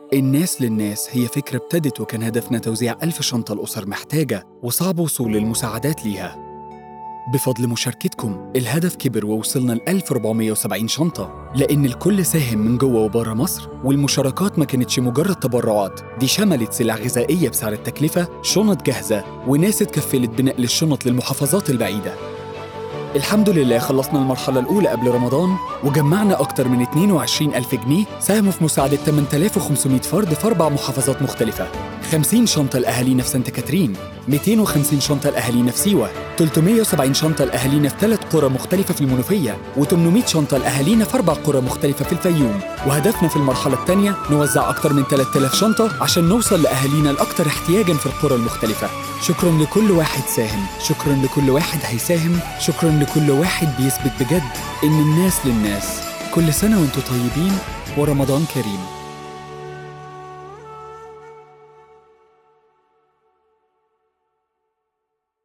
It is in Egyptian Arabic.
الناس للناس هي فكرة ابتدت وكان هدفنا توزيع ألف شنطة لأسر محتاجة وصعب وصول المساعدات ليها بفضل مشاركتكم الهدف كبر ووصلنا ل 1470 شنطة لأن الكل ساهم من جوه وبره مصر والمشاركات ما كانتش مجرد تبرعات دي شملت سلع غذائية بسعر التكلفة شنط جاهزة وناس اتكفلت بنقل الشنط للمحافظات البعيدة الحمد لله خلصنا المرحلة الأولى قبل رمضان وجمعنا أكتر من 22 ألف جنيه ساهموا في مساعدة 8500 فرد في أربع محافظات مختلفة 50 شنطة لأهالينا في سانت كاترين 250 شنطة لأهالينا في سيوة 370 شنطة لأهالينا في ثلاث قرى مختلفة في المنوفية و800 شنطة لأهالينا في أربع قرى مختلفة في الفيوم وهدفنا في المرحلة الثانية نوزع أكتر من 3000 شنطة عشان نوصل لأهالينا الأكثر احتياجاً في القرى المختلفة شكراً لكل واحد ساهم شكراً لكل واحد هيساهم شكراً لكل واحد بيثبت بجد إن الناس للناس كل سنة وانتم طيبين ورمضان كريم